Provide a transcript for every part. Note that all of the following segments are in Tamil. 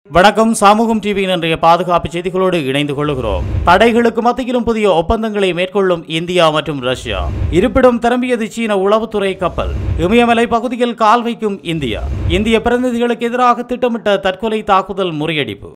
வணக்கம் சமூகம் டிவியின் இன்றைய பாதுகாப்பு செய்திகளோடு இணைந்து கொள்கிறோம் தடைகளுக்கு மத்தியிலும் புதிய ஒப்பந்தங்களை மேற்கொள்ளும் இந்தியா மற்றும் ரஷ்யா இருப்பிடம் திரும்பியது சீன உளவுத்துறை கப்பல் இமயமலை பகுதியில் கால் வைக்கும் இந்தியா இந்திய பிரதிநிதிகளுக்கு எதிராக திட்டமிட்ட தற்கொலை தாக்குதல் முறியடிப்பு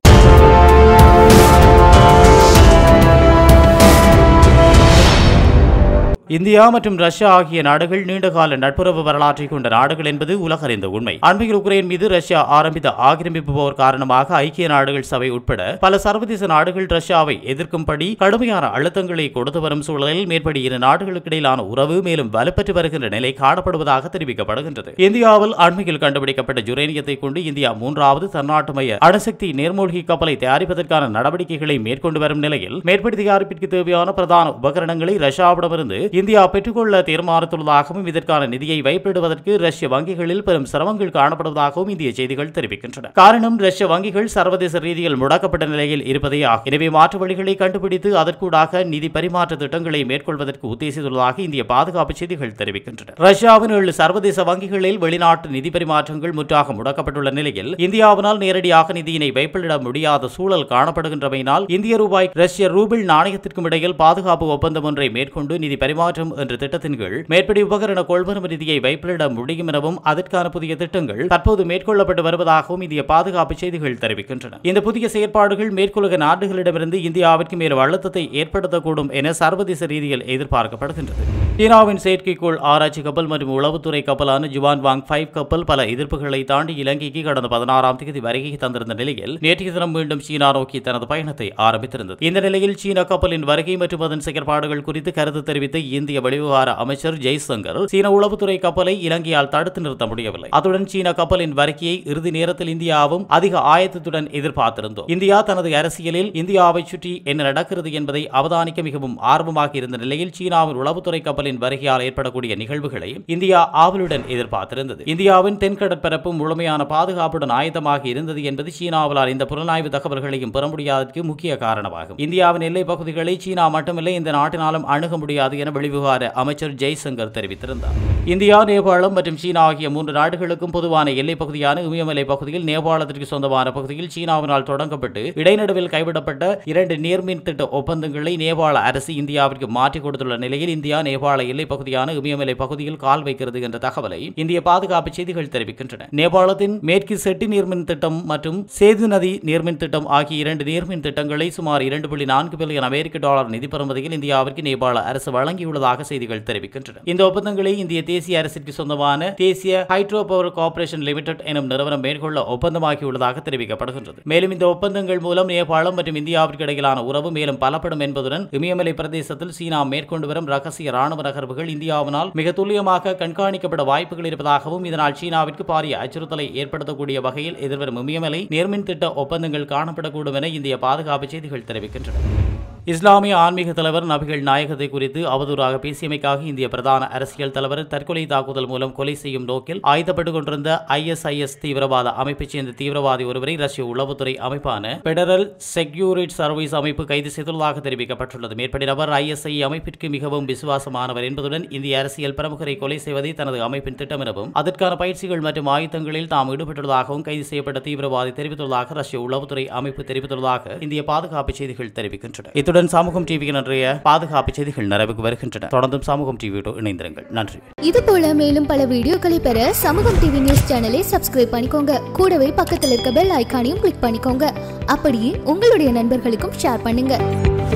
இந்தியா மற்றும் ரஷ்யா ஆகிய நாடுகள் நீண்டகால நட்புறவு வரலாற்றை கொண்ட நாடுகள் என்பது உலகறிந்த உண்மை அண்மையில் உக்ரைன் மீது ரஷ்யா ஆரம்பித்த ஆக்கிரமிப்பு போர் காரணமாக ஐக்கிய நாடுகள் சபை உட்பட பல சர்வதேச நாடுகள் ரஷ்யாவை எதிர்க்கும்படி கடுமையான அழுத்தங்களை கொடுத்து வரும் சூழலில் மேற்படி இரு நாடுகளுக்கு இடையிலான உறவு மேலும் வலுப்பெற்று வருகின்ற நிலை காணப்படுவதாக தெரிவிக்கப்படுகின்றது இந்தியாவில் அண்மையில் கண்டுபிடிக்கப்பட்ட யுரேனியத்தை கொண்டு இந்தியா மூன்றாவது தன்னாட்டுமய அணுசக்தி நீர்மூழ்கி கப்பலை தயாரிப்பதற்கான நடவடிக்கைகளை மேற்கொண்டு வரும் நிலையில் மேற்படி தயாரிப்பிற்கு தேவையான பிரதான உபகரணங்களை ரஷ்யாவிடமிருந்து இந்தியா பெற்றுக்கொள்ள தீர்மானித்துள்ளதாகவும் இதற்கான நிதியை வைப்பிடுவதற்கு ரஷ்ய வங்கிகளில் பெரும் சிரமங்கள் காணப்படுவதாகவும் இந்திய செய்திகள் தெரிவிக்கின்றன காரணம் ரஷ்ய வங்கிகள் சர்வதேச ரீதியில் முடக்கப்பட்ட நிலையில் இருப்பதே ஆகும் எனவே மாற்று வழிகளை கண்டுபிடித்து அதற்கூடாக நிதி பரிமாற்ற திட்டங்களை மேற்கொள்வதற்கு உத்தேசித்துள்ளதாக இந்திய பாதுகாப்பு செய்திகள் தெரிவிக்கின்றன ரஷ்யாவின் ஏழு சர்வதேச வங்கிகளில் வெளிநாட்டு நிதி பரிமாற்றங்கள் முற்றாக முடக்கப்பட்டுள்ள நிலையில் இந்தியாவினால் நேரடியாக நிதியினை வைப்பிலிட முடியாத சூழல் காணப்படுகின்றமையினால் இந்திய ரூபாய் ரஷ்ய ரூபிள் நாணயத்திற்கும் இடையில் பாதுகாப்பு ஒப்பந்தம் ஒன்றை மேற்கொண்டு நிதி பரிமாற்றம் என்ற திட்டத்தின் கீழ் மேற்படி உபகரண கொள்வனவு நிதியை வைப்பிலிட முடியும் எனவும் அதற்கான புதிய திட்டங்கள் தற்போது மேற்கொள்ளப்பட்டு வருவதாகவும் இந்திய பாதுகாப்பு செய்திகள் தெரிவிக்கின்றன இந்த புதிய செயற்பாடுகள் மேற்குலக நாடுகளிடமிருந்து இந்தியாவிற்கு மேலும் அழுத்தத்தை ஏற்படுத்தக்கூடும் என சர்வதேச ரீதியில் எதிர்பார்க்கப்படுகின்றது சீனாவின் செயற்கைக்கோள் ஆராய்ச்சி கப்பல் மற்றும் உளவுத்துறை கப்பலான ஜுவான் வாங் ஃபைவ் கப்பல் பல எதிர்ப்புகளை தாண்டி இலங்கைக்கு கடந்த பதினாறாம் தேதி வருகை தந்திருந்த நிலையில் நேற்றைய தினம் மீண்டும் சீனா நோக்கி தனது பயணத்தை ஆரம்பித்திருந்தது இந்த நிலையில் சீன கப்பலின் வருகை மற்றும் அதன் செயற்பாடுகள் குறித்து கருத்து தெரிவித்த இந்திய வெளிவிவகார அமைச்சர் ஜெய்சங்கர் சீன உளவுத்துறை கப்பலை இலங்கையால் தடுத்து நிறுத்த முடியவில்லை அத்துடன் சீன கப்பலின் வருகையை இறுதி நேரத்தில் இந்தியாவும் அதிக ஆயத்தத்துடன் எதிர்பார்த்திருந்தோம் இந்தியா தனது அரசியலில் இந்தியாவை சுற்றி என்ன நடக்கிறது என்பதை அவதானிக்க மிகவும் ஆர்வமாக இருந்த நிலையில் சீனாவின் உளவுத்துறை கப்பலின் வருகையால் ஏற்படக்கூடிய நிகழ்வுகளை இந்தியா ஆவலுடன் எதிர்பார்த்திருந்தது இந்தியாவின் தென்கடற்பரப்பு முழுமையான பாதுகாப்புடன் ஆயத்தமாக இருந்தது என்பது சீனாவிலால் இந்த புலனாய்வு தகவல்களையும் பெற முடியாததற்கு முக்கிய காரணமாகும் இந்தியாவின் எல்லை பகுதிகளை சீனா மட்டுமில்லை இந்த நாட்டினாலும் அணுக முடியாது என வெளிவிவகார அமைச்சர் ஜெய்சங்கர் தெரிவித்திருந்தார் இந்தியா நேபாளம் மற்றும் சீனா ஆகிய மூன்று நாடுகளுக்கும் பொதுவான எல்லைப் பகுதியான இமயமலை பகுதியில் நேபாளத்திற்கு சொந்தமான பகுதியில் சீனாவினால் தொடங்கப்பட்டு இடைநடுவில் கைவிடப்பட்ட இரண்டு நீர்மின் திட்ட ஒப்பந்தங்களை நேபாள அரசு இந்தியாவிற்கு மாற்றிக் கொடுத்துள்ள நிலையில் இந்தியா நேபாள எல்லைப் பகுதியான இமயமலை பகுதியில் கால் வைக்கிறது என்ற தகவலை இந்திய பாதுகாப்பு செய்திகள் தெரிவிக்கின்றன நேபாளத்தின் மேற்கு செட்டி நீர்மின் திட்டம் மற்றும் சேது நதி நீர்மின் திட்டம் ஆகிய இரண்டு நீர்மின் திட்டங்களை சுமார் இரண்டு புள்ளி நான்கு பில்லியன் அமெரிக்க டாலர் நிதி பெறுமதியில் இந்தியாவிற்கு நேபாள அரசு வழங்கியுள்ளதாக செய்திகள் தெரிவிக்கின்றன இந்த ஒப்பந்தங்களை இந்திய தேசிய அரசிற்கு சொந்தமான தேசிய ஹைட்ரோ பவர் கார்ப்பரேஷன் லிமிடெட் எனும் நிறுவனம் மேற்கொள்ள ஒப்பந்தமாகியுள்ளதாக தெரிவிக்கப்படுகின்றது மேலும் இந்த ஒப்பந்தங்கள் மூலம் நேபாளம் மற்றும் இந்தியாவிற்கு இடையிலான உறவு மேலும் பலப்படும் என்பதுடன் இமயமலை பிரதேசத்தில் சீனா மேற்கொண்டு வரும் ரகசிய ராணுவ நகர்வுகள் இந்தியாவினால் மிக துல்லியமாக கண்காணிக்கப்பட வாய்ப்புகள் இருப்பதாகவும் இதனால் சீனாவிற்கு பாரிய அச்சுறுத்தலை ஏற்படுத்தக்கூடிய வகையில் எதிர்வரும் இமயமலை நேர்மின் திட்ட ஒப்பந்தங்கள் காணப்படக்கூடும் என இந்திய பாதுகாப்பு செய்திகள் தெரிவிக்கின்றன இஸ்லாமிய ஆன்மீக தலைவர் நபிகள் நாயகத்தை குறித்து அவதூறாக பேசியமைக்காக இந்திய பிரதான அரசியல் தலைவர் தற்கொலை தாக்குதல் மூலம் கொலை செய்யும் நோக்கில் ஆயுதப்பட்டுக் கொண்டிருந்த ஐஎஸ்ஐஎஸ் தீவிரவாத அமைப்பைச் சேர்ந்த தீவிரவாதி ஒருவரை ரஷ்ய உளவுத்துறை அமைப்பான பெடரல் செக்யூரிட் சர்வீஸ் அமைப்பு கைது செய்துள்ளதாக தெரிவிக்கப்பட்டுள்ளது மேற்படி நபர் ஐஎஸ்ஐ அமைப்பிற்கு மிகவும் விசுவாசமானவர் என்பதுடன் இந்திய அரசியல் பிரமுகரை கொலை செய்வதே தனது அமைப்பின் திட்டம் எனவும் அதற்கான பயிற்சிகள் மற்றும் ஆயுதங்களில் தாம் ஈடுபட்டுள்ளதாகவும் கைது செய்யப்பட்ட தீவிரவாதி தெரிவித்துள்ளதாக ரஷ்ய உளவுத்துறை அமைப்பு தெரிவித்துள்ளதாக இந்திய பாதுகாப்பு செய்திகள் தெரிவிக்கின்றன இத்துடன் சமூகம் டிவியின் இன்றைய பாதுகாப்பு செய்திகள் நிறைவுக்கு வருகின்றன தொடர்ந்தும் சமூகம் டிவியோடு இணைந்திருங்கள் நன்றி இது போல மேலும் பல வீடியோக்களை பெற சமூகம் டிவி நியூஸ் சேனலை சப்ஸ்கிரைப் பண்ணிக்கோங்க கூடவே பக்கத்தில் இருக்க பெல் ஐகானையும் கிளிக் பண்ணிக்கோங்க அப்படியே உங்களுடைய நண்பர்களுக்கும் ஷேர் பண்ணுங்க